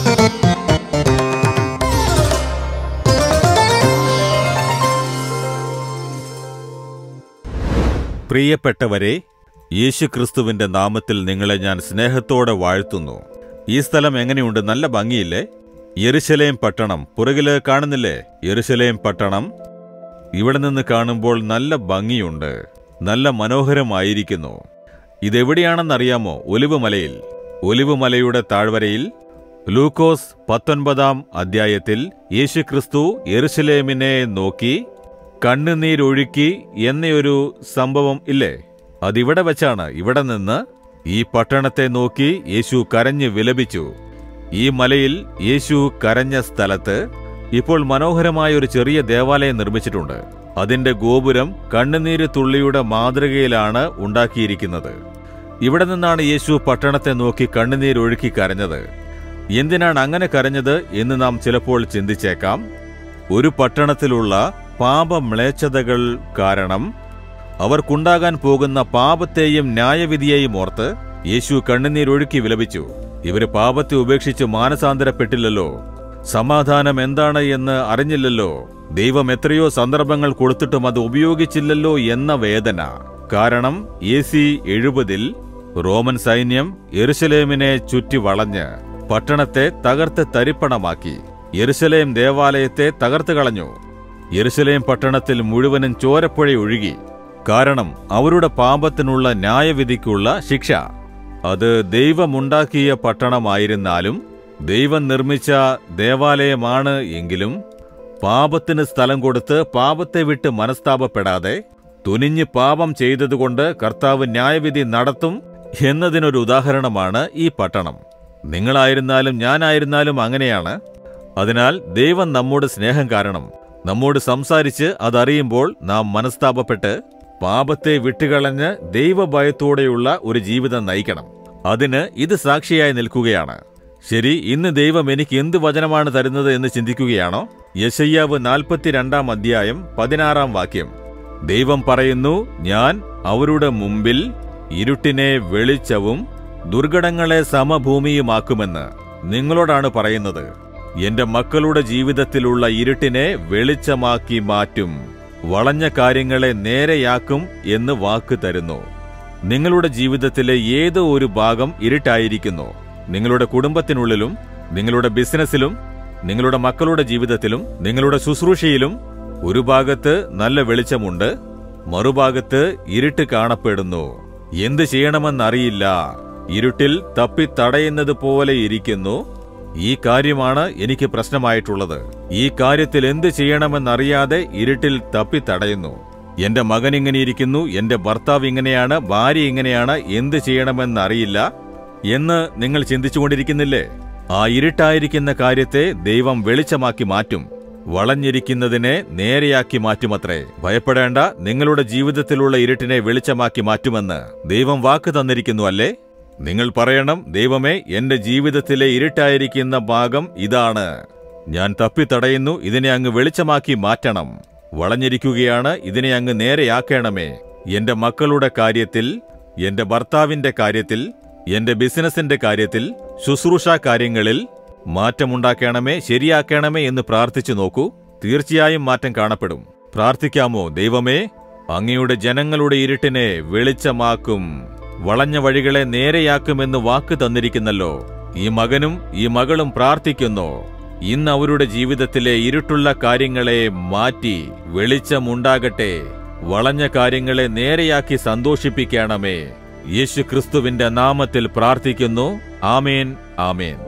പ്രിയപ്പെട്ടവരെ യേശുക്രിസ്തുവിന്റെ നാമത്തിൽ നിങ്ങളെ ഞാൻ സ്നേഹത്തോടെ വാഴ്ത്തുന്നു ഈ സ്ഥലം എങ്ങനെയുണ്ട് നല്ല ഭംഗിയില്ലേ യെരുശലേം പട്ടണം പുറകില് കാണുന്നില്ലേ യെരുശലേം പട്ടണം ഇവിടെ നിന്ന് കാണുമ്പോൾ നല്ല ഭംഗിയുണ്ട് നല്ല മനോഹരമായിരിക്കുന്നു ഇതെവിടെയാണെന്നറിയാമോ ഒലിവുമലയിൽ ഒലിവുമലയുടെ താഴ്വരയിൽ ലൂക്കോസ് പത്തൊൻപതാം അധ്യായത്തിൽ യേശുക്രിസ്തു യെരുശലേമിനെ നോക്കി കണ്ണുനീരൊഴുക്കി എന്നയൊരു സംഭവം ഇല്ലേ അതിവിടെ വെച്ചാണ് ഇവിടെ നിന്ന് ഈ പട്ടണത്തെ നോക്കി യേശു കരഞ്ഞ് വിലപിച്ചു ഈ മലയിൽ യേശു കരഞ്ഞ സ്ഥലത്ത് ഇപ്പോൾ മനോഹരമായ ഒരു ചെറിയ ദേവാലയം നിർമ്മിച്ചിട്ടുണ്ട് അതിന്റെ ഗോപുരം കണ്ണുനീര് തുള്ളിയുടെ മാതൃകയിലാണ് ഉണ്ടാക്കിയിരിക്കുന്നത് ഇവിടെ നിന്നാണ് യേശു പട്ടണത്തെ നോക്കി കണ്ണുനീരൊഴുക്കി കരഞ്ഞത് എന്തിനാണ് അങ്ങനെ കരഞ്ഞത് എന്ന് നാം ചിലപ്പോൾ ചിന്തിച്ചേക്കാം ഒരു പട്ടണത്തിലുള്ള പാപമ്ലേച്ഛതകൾ കാരണം അവർക്കുണ്ടാകാൻ പോകുന്ന പാപത്തെയും ന്യായവിധിയെയും ഓർത്ത് യേശു കണ്ണുനീരൊഴുക്കി വിലപിച്ചു ഇവര് പാപത്തെ ഉപേക്ഷിച്ച് മാനസാന്തരപ്പെട്ടില്ലല്ലോ സമാധാനം എന്താണ് എന്ന് അറിഞ്ഞില്ലല്ലോ ദൈവം എത്രയോ സന്ദർഭങ്ങൾ കൊടുത്തിട്ടും അത് ഉപയോഗിച്ചില്ലല്ലോ എന്ന വേദന കാരണം എ സി എഴുപതിൽ റോമൻ സൈന്യം യെരുശലേമിനെ ചുറ്റി വളഞ്ഞ് പട്ടണത്തെ തകർത്ത് തരിപ്പണമാക്കി യെരുശലേം ദേവാലയത്തെ തകർത്ത് കളഞ്ഞു യെരുശലേം പട്ടണത്തിൽ മുഴുവനും ചോരപ്പുഴ ഒഴുകി കാരണം അവരുടെ പാപത്തിനുള്ള ന്യായവിധിക്കുള്ള ശിക്ഷ അത് ദൈവമുണ്ടാക്കിയ പട്ടണമായിരുന്നാലും ദൈവം നിർമ്മിച്ച ദേവാലയമാണ് എങ്കിലും പാപത്തിന് സ്ഥലം കൊടുത്ത് പാപത്തെ വിട്ട് മനസ്താപപ്പെടാതെ തുനിഞ്ഞ് പാപം ചെയ്തതുകൊണ്ട് കർത്താവ് ന്യായവിധി നടത്തും എന്നതിനൊരു ഉദാഹരണമാണ് ഈ പട്ടണം നിങ്ങളായിരുന്നാലും ഞാനായിരുന്നാലും അങ്ങനെയാണ് അതിനാൽ ദൈവം നമ്മോട് സ്നേഹം കാരണം നമ്മോട് സംസാരിച്ച് അതറിയുമ്പോൾ നാം മനസ്താപപ്പെട്ട് പാപത്തെ വിട്ടുകളഞ്ഞ് ദൈവഭയത്തോടെയുള്ള ഒരു ജീവിതം നയിക്കണം അതിന് ഇത് സാക്ഷിയായി നിൽക്കുകയാണ് ശരി ഇന്ന് ദൈവം എനിക്ക് എന്ത് വചനമാണ് തരുന്നത് എന്ന് ചിന്തിക്കുകയാണോ യശയ്യാവ് നാൽപ്പത്തിരണ്ടാം അധ്യായം പതിനാറാം വാക്യം ദൈവം പറയുന്നു ഞാൻ അവരുടെ മുമ്പിൽ ഇരുട്ടിനെ വെളിച്ചവും ദുർഘടങ്ങളെ സമഭൂമിയുമാക്കുമെന്ന് നിങ്ങളോടാണ് പറയുന്നത് എന്റെ മക്കളുടെ ജീവിതത്തിലുള്ള ഇരുട്ടിനെ വെളിച്ചമാക്കി മാറ്റും വളഞ്ഞ കാര്യങ്ങളെ നേരെയാക്കും എന്ന് വാക്ക് തരുന്നു നിങ്ങളുടെ ജീവിതത്തിലെ ഏതോ ഒരു ഭാഗം ഇരുട്ടായിരിക്കുന്നു നിങ്ങളുടെ കുടുംബത്തിനുള്ളിലും നിങ്ങളുടെ ബിസിനസ്സിലും നിങ്ങളുടെ മക്കളുടെ ജീവിതത്തിലും നിങ്ങളുടെ ശുശ്രൂഷയിലും ഒരു ഭാഗത്ത് നല്ല വെളിച്ചമുണ്ട് മറുഭാഗത്ത് ഇരുട്ട് കാണപ്പെടുന്നു എന്ത് ചെയ്യണമെന്നറിയില്ല ഇരുട്ടിൽ തപ്പി തടയുന്നത് പോലെ ഇരിക്കുന്നു ഈ കാര്യമാണ് എനിക്ക് പ്രശ്നമായിട്ടുള്ളത് ഈ കാര്യത്തിൽ എന്ത് ചെയ്യണമെന്നറിയാതെ ഇരുട്ടിൽ തപ്പി തടയുന്നു എന്റെ മകൻ ഇങ്ങനെ ഇരിക്കുന്നു എന്റെ ഭർത്താവ് ഇങ്ങനെയാണ് ഭാര്യ ഇങ്ങനെയാണ് എന്ത് ചെയ്യണമെന്നറിയില്ല എന്ന് നിങ്ങൾ ചിന്തിച്ചുകൊണ്ടിരിക്കുന്നില്ലേ ആ ഇരുട്ടായിരിക്കുന്ന കാര്യത്തെ ദൈവം വെളിച്ചമാക്കി മാറ്റും വളഞ്ഞിരിക്കുന്നതിനെ നേരെയാക്കി മാറ്റുമത്രേ ഭയപ്പെടേണ്ട നിങ്ങളുടെ ജീവിതത്തിലുള്ള ഇരുട്ടിനെ വെളിച്ചമാക്കി മാറ്റുമെന്ന് ദൈവം വാക്ക് തന്നിരിക്കുന്നു അല്ലേ നിങ്ങൾ പറയണം ദൈവമേ എന്റെ ജീവിതത്തിലെ ഇരുട്ടായിരിക്കുന്ന ഭാഗം ഇതാണ് ഞാൻ തപ്പിത്തടയുന്നു ഇതിനെ അങ്ങ് വെളിച്ചമാക്കി മാറ്റണം വളഞ്ഞിരിക്കുകയാണ് ഇതിനെ അങ്ങ് നേരെയാക്കണമേ എന്റെ മക്കളുടെ കാര്യത്തിൽ എന്റെ ഭർത്താവിന്റെ കാര്യത്തിൽ എന്റെ ബിസിനസിന്റെ കാര്യത്തിൽ ശുശ്രൂഷ കാര്യങ്ങളിൽ മാറ്റമുണ്ടാക്കണമേ ശരിയാക്കണമേ എന്ന് പ്രാർത്ഥിച്ചു നോക്കൂ തീർച്ചയായും മാറ്റം കാണപ്പെടും പ്രാർത്ഥിക്കാമോ ദൈവമേ അങ്ങയുടെ ജനങ്ങളുടെ ഇരുട്ടിനെ വെളിച്ചമാക്കും വളഞ്ഞ വഴികളെ നേരെയാക്കുമെന്ന് വാക്ക് തന്നിരിക്കുന്നല്ലോ ഈ മകനും ഈ മകളും പ്രാർത്ഥിക്കുന്നു ഇന്ന് അവരുടെ ജീവിതത്തിലെ ഇരുട്ടുള്ള കാര്യങ്ങളെ മാറ്റി വെളിച്ചമുണ്ടാകട്ടെ വളഞ്ഞ കാര്യങ്ങളെ നേരെയാക്കി സന്തോഷിപ്പിക്കണമേ യേശു ക്രിസ്തുവിന്റെ നാമത്തിൽ പ്രാർത്ഥിക്കുന്നു ആമേൻ ആമേൻ